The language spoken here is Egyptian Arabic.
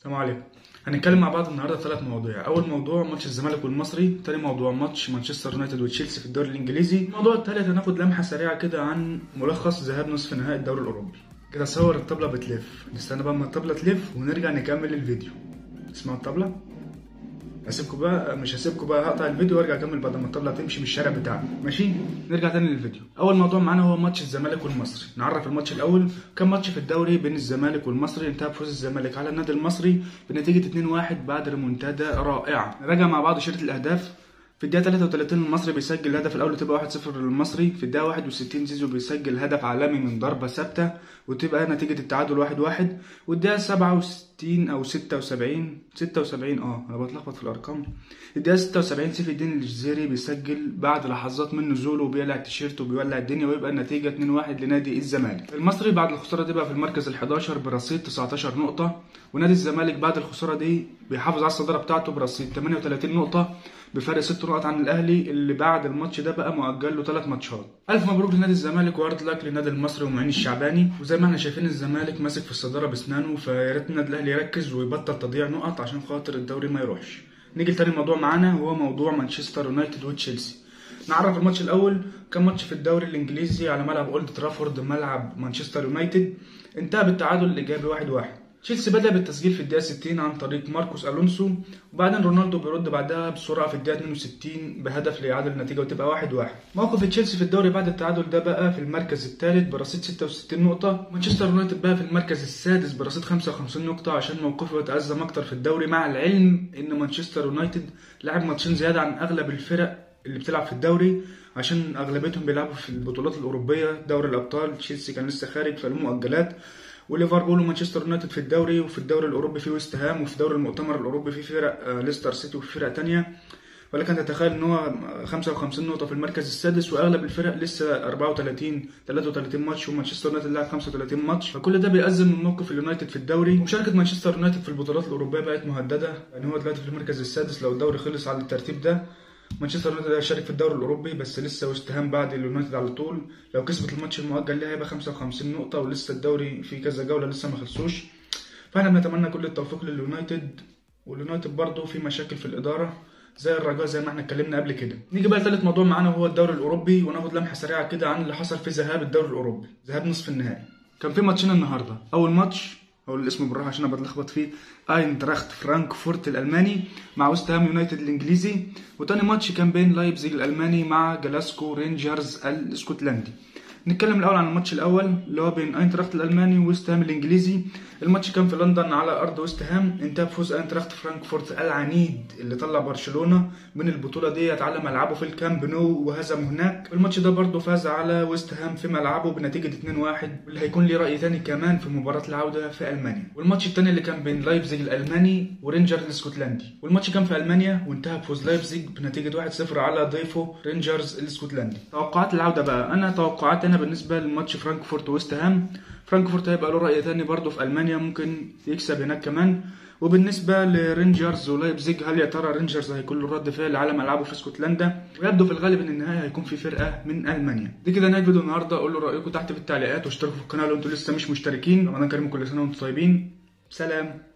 السلام عليكم هنتكلم مع بعض النهارده في ثلاث مواضيع اول موضوع ماتش الزمالك والمصري تاني موضوع ماتش مانشستر يونايتد وتشيلسي في الدوري الانجليزي الموضوع الثالث هناخد لمحه سريعه كده عن ملخص ذهاب نصف نهائي الدوري الاوروبي كده صور الطبله بتلف نستنى بقى اما الطبله تلف ونرجع نكمل الفيديو اسمعوا الطبله هسيبكم بقى مش هسيبكم بقى هقطع الفيديو وارجع اكمل بعد ما الطبله تمشي من الشارع بتاعنا ماشي نرجع تاني للفيديو اول موضوع معانا هو ماتش الزمالك والمصري نعرف الماتش الاول كان ماتش في الدوري بين الزمالك والمصري انتهى بفوز الزمالك على النادي المصري بنتيجه 2-1 بعد ريمونتادا رائعه راجع مع بعض شريط الاهداف في الدقيقة 33 المصري بيسجل الهدف الأول وتبقى 1-0 للمصري، في الدقيقة 61 زيزو بيسجل هدف عالمي من ضربة ثابتة وتبقى نتيجة التعادل 1-1، والدقيقة 67 أو 76 76 اه أنا بتلخبط في الأرقام، الدقيقة 76 سيف الدين الجزيري بيسجل بعد لحظات من نزوله وبيقلع التيشيرت وبيولع الدنيا ويبقى النتيجة 2-1 لنادي الزمالك. المصري بعد الخسارة دي بقى في المركز ال 11 برصيد 19 نقطة، ونادي الزمالك بعد الخسارة دي بيحافظ على الصدارة بتاعته برصيد 38 نقطة بفرق ست نقط عن الاهلي اللي بعد الماتش ده بقى مؤجل له ثلاث ماتشات الف مبروك لنادي الزمالك وارد لك للنادي المصري ومعين الشعباني وزي ما احنا شايفين الزمالك ماسك في الصداره باسنانه فيا ريت النادي الاهلي يركز ويبطل تضييع نقط عشان خاطر الدوري ما يروحش نيجي لتاني موضوع معانا وهو موضوع مانشستر يونايتد وتشيلسي نعرف الماتش الاول كان ماتش في الدوري الانجليزي على ملعب اولد ترافورد ملعب مانشستر يونايتد انتهى بالتعادل الايجابي 1-1 واحد واحد. تشيلسي بدأ بالتسجيل في الدقيقة 60 عن طريق ماركوس ألونسو وبعدين رونالدو بيرد بعدها بسرعة في الدقيقة 62 بهدف لإعادة النتيجة وتبقى 1-1 واحد واحد. موقف تشيلسي في الدوري بعد التعادل ده بقى في المركز الثالث برصيد 66 نقطة مانشستر يونايتد بقى في المركز السادس برصيد 55 نقطة عشان موقفه يتأزم أكتر في الدوري مع العلم إن مانشستر يونايتد لعب ماتشين زيادة عن أغلب الفرق اللي بتلعب في الدوري عشان اغلبيتهم بيلعبوا في البطولات الاوروبيه دوري الابطال تشيلسي كان لسه خارج فله مؤجلات وليفربول ومانشستر يونايتد في الدوري وفي الدوري الاوروبي في ويست هام وفي دوري المؤتمر الاوروبي في فرق ليستر سيتي وفي فرق تانية ولكن تتخيل ان هو 55 نقطة في المركز السادس واغلب الفرق لسه 34 33 ماتش ومانشستر يونايتد لعب 35 ماتش فكل ده بيأزم من موقف اليونايتد في الدوري ومشاركة مانشستر يونايتد في البطولات الاوروبية بقت مهددة يعني هو دلوقتي في المركز السادس لو الدوري خلص على الترتيب ده مانشستر يونايتد هيشارك في الدوري الاوروبي بس لسه ويست هام بعد اليونايتد على طول لو كسبت الماتش المؤجل ليها هيبقى 55 نقطه ولسه الدوري في كذا جوله لسه ما خلصوش فاحنا بنتمنى كل التوفيق لليونايتد واليونايتد برضه في مشاكل في الاداره زي الرجاء زي ما احنا اتكلمنا قبل كده نيجي بقى لثالث موضوع معانا وهو الدوري الاوروبي وناخد لمحه سريعه كده عن اللي حصل في ذهاب الدوري الاوروبي ذهاب نصف النهائي كان في ماتشين النهارده اول ماتش هقول الاسم بالراحه عشان انا بتلخبط فيه اينتراخت فرانكفورت الالماني مع ويست هام يونايتد الانجليزي وتاني ماتش كان بين لايبزيج الالماني مع جلاسكو رينجرز الاسكتلندي نتكلم الاول عن الماتش الاول اللي هو بين اينتراخت الالماني وويست هام الانجليزي الماتش كان في لندن على ارض ويست هام انتهى بفوز اينتراخت فرانكفورت العنيد اللي طلع برشلونه من البطوله ديت على ملعبه في الكامب نو وهزم هناك الماتش ده برضه فاز على ويست هام في ملعبه بنتيجه 2-1 واللي هيكون ليه راي ثاني كمان في مباراه العوده في المانيا والماتش الثاني اللي كان بين لايبزيج الالماني ورينجرز الاسكتلندي والماتش كان في المانيا وانتهى بفوز لايبزيج بنتيجه 1-0 على ضيفه رينجرز الاسكتلندي توقعات العوده بقى انا توقعاتي انا بالنسبه لماتش فرانكفورت ويست هام فرانكفورت هيبقى له رأي تاني برضه في ألمانيا ممكن يكسب هناك كمان وبالنسبة لرينجرز ولايبزيج هل يا ترى رينجرز هيكون له رد فعل على ملعبه في اسكتلندا ويبدو في الغالب ان النهاية هيكون في فرقة من ألمانيا دي كده نهاية فيديو النهاردة قولوا رأيكم تحت في التعليقات واشتركوا في القناة لو انتوا لسه مش مشتركين رمضان كريم كل سنة وانتم طيبين سلام